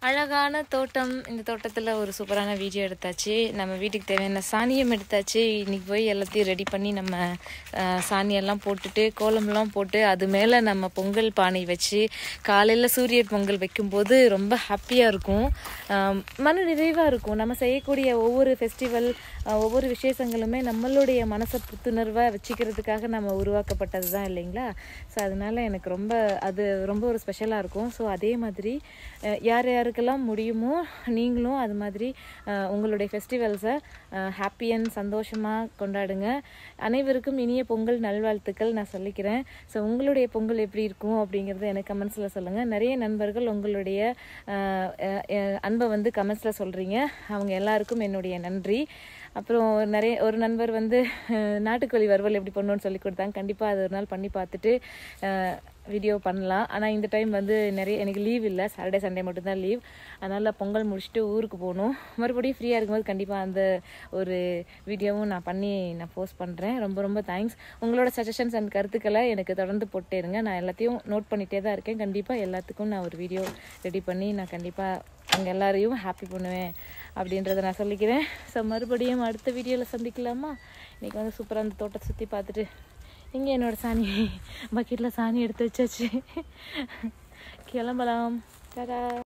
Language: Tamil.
அழகான தோட்டம் இந்த தோட்டத்தில் ஒரு சூப்பரான வீடியோ எடுத்தாச்சு நம்ம வீட்டுக்கு தேவையான சாணியம் எடுத்தாச்சு இன்னைக்கு போய் எல்லாத்தையும் ரெடி பண்ணி நம்ம அஹ், சாணியெல்லாம் போட்டுட்டு கோலம்லாம் போட்டு அது மேலே நம்ம பொங்கல் பானை வச்சு காலையில் சூரிய பொங்கல் வைக்கும்போது ரொம்ப ஹாப்பியாக இருக்கும் அஹ், மன நிறைவாக இருக்கும் நம்ம செய்யக்கூடிய ஒவ்வொரு ஃபெஸ்டிவல் ஒவ்வொரு விசேஷங்களுமே நம்மளுடைய மனசை புத்துணர்வாக வச்சுக்கிறதுக்காக நம்ம உருவாக்கப்பட்டது தான் இல்லைங்களா ஸோ அதனால எனக்கு ரொம்ப அது ரொம்ப ஒரு ஸ்பெஷலாக இருக்கும் ஸோ அதே மாதிரி அஹ், யார் யாருக்கெல்லாம் முடியுமோ நீங்களும் அது மாதிரி அஹ், உங்களுடைய ஃபெஸ்டிவல்ஸை ஹாப்பி அண்ட் சந்தோஷமாக கொண்டாடுங்க அனைவருக்கும் இனிய பொங்கல் நல்வாழ்த்துக்கள் நான் சொல்லிக்கிறேன் ஸோ உங்களுடைய பொங்கல் எப்படி இருக்கும் அப்படிங்கிறத எனக்கு கமெண்ட்ஸில் சொல்லுங்கள் நிறைய நண்பர்கள் உங்களுடைய அஹ், அஹ், அஹ், அன்பை வந்து கமெண்ட்ஸில் சொல்கிறீங்க அவங்க எல்லாருக்கும் என்னுடைய நன்றி அப்புறம் நிறைய ஒரு நண்பர் வந்து அஹ், நாட்டுக்கோழி வறுவல் எப்படி பண்ணணும்னு சொல்லி கொடுத்தாங்க கண்டிப்பாக அது ஒரு நாள் பண்ணி பார்த்துட்டு வீடியோ பண்ணலாம் ஆனால் இந்த டைம் வந்து நிறைய எனக்கு லீவ் இல்லை சாட்டர்டே சண்டே மட்டும்தான் லீவ் அதனால் பொங்கல் முடிச்சுட்டு ஊருக்கு போகணும் மறுபடியும் ஃப்ரீயாக இருக்கும்போது கண்டிப்பாக அந்த ஒரு வீடியோவும் நான் பண்ணி நான் போஸ்ட் பண்ணுறேன் ரொம்ப ரொம்ப தேங்க்ஸ் உங்களோட சஜஷன்ஸ் அண்ட் கருத்துக்களை எனக்கு தொடர்ந்து போட்டே இருங்க நான் எல்லாத்தையும் நோட் பண்ணிகிட்டே தான் இருக்கேன் கண்டிப்பாக எல்லாத்துக்கும் நான் ஒரு வீடியோ ரெடி பண்ணி நான் கண்டிப்பாக உங்கள் எல்லாரையும் ஹாப்பி பண்ணுவேன் அப்படின்றத நான் சொல்லிக்கிறேன் ஸோ மறுபடியும் அடுத்த வீடியோவில் சந்திக்கலாமா இன்றைக்கி வந்து சூப்பராக அந்த தோட்டத்தை சுற்றி பார்த்துட்டு இங்கே என்னோட சாணி பக்கெட்டில் சாணி எடுத்து வச்சாச்சு கிளம்பலாம் டாடா